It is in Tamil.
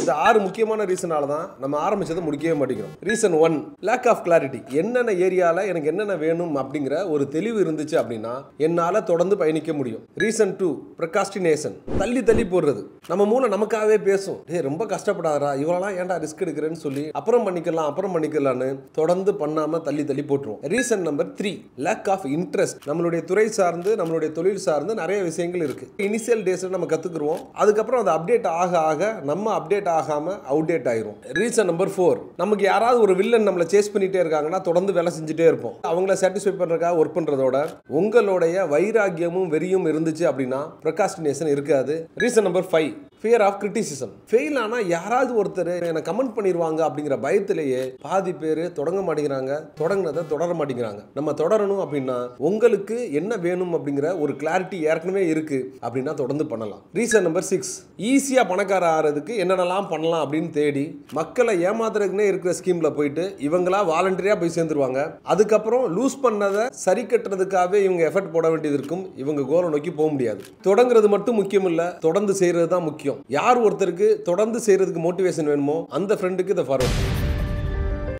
இந்த ஆறு முக்கியமான ரீசனால தான் நம்ம ஆரம்பிச்சதை முடிக்கவே மாட்டேங்கிறோம் reason one lack of clarity என்னென்ன ஏரியால எனக்கு என்னென்ன வேணும் அப்படிங்கிற ஒரு தெளிவு இருந்துச்சு அப்படின்னா என்னால தொடர்ந்து பயணிக்க முடியும் ரீசன் டூ ப்ரொகாஸ்டினேஷன் தள்ளி தள்ளி போடுறது நம்ம மூளை நமக்காகவே பேசும் டேய் ரொம்ப கஷ்டப்படாதா இவ்வளோலாம் ஏன்டா ரிஸ்க் எடுக்கிறேன்னு சொல்லி அப்புறம் பண்ணிக்கலாம் அப்புறம் பண்ணிக்கலாம்னு தொடர்ந்து பண்ணாம தள்ளி தள்ளி போட்டுருவோம் reason number three lack of interest நம்மளுடைய துறை சார்ந்து நம்மளுடைய தொழில் சார்ந்து நிறைய விஷயங்கள் இருக்கு இனிஷியல் டேஸ்ல நம்ம கத்துக்குருவோம் அதுக்கப்புறம் அது அப்டேட் ஆக ஆக நம்ம அப்டேட் ஆகாம அவுடேட் ஆயிரும் ரீசன் நம்பர் ஃபோர் நமக்கு யாராவது ஒரு வில்லன் நம்மளை சேஸ் பண்ணிட்டே இருக்காங்கன்னா தொடர்ந்து வேலை செஞ்சுட்டே இருப்போம் அவங்கள சாட்டிஸ்ஃபை பண்றதுக்காக ஒர்க் பண்றதோட உங்களுடைய வைராக்கியமும் வெறியும் இருந்துச்சு அப்படின்னா ப்ரொகாஸ்டினேஷன் இருக்காது reason number five fear of criticism fail ஆனால் யாராவது ஒருத்தர் என்னை கமெண்ட் பண்ணிடுவாங்க அப்படிங்கிற பயத்திலேயே பாதி பேர் தொடங்க மாட்டேங்கிறாங்க தொடங்கினதை தொடர மாட்டேங்கிறாங்க நம்ம தொடரணும் அப்படின்னா உங்களுக்கு என்ன வேணும் அப்படிங்கிற ஒரு கிளாரிட்டி ஏற்கனவே இருக்கு அப்படின்னா தொடர்ந்து பண்ணலாம் ரீசன் நம்பர் சிக்ஸ் ஈஸியாக பணக்கார ஆகிறதுக்கு என்னென்னலாம் பண்ணலாம் அப்படின்னு தேடி மக்களை ஏமாத்துறதுக்குனே இருக்கிற ஸ்கீமில் போயிட்டு இவங்களா வாலண்டரியாக போய் சேர்ந்துருவாங்க அதுக்கப்புறம் லூஸ் பண்ணதை சரி கட்டுறதுக்காகவே இவங்க எஃபர்ட் போட வேண்டியது இருக்கும் இவங்க கோலை நோக்கி போக முடியாது தொடங்குறது மட்டும் முக்கியம் இல்லை தொடர்ந்து செய்கிறது தான் முக்கியம் யார் ஒருத்தருக்கு தொடர்ந்து செய்கிறதுக்கு மோட்டிவேஷன் வேணுமோ அந்த ஃப்ரெண்டுக்கு இதை ஃபார்வர்ட்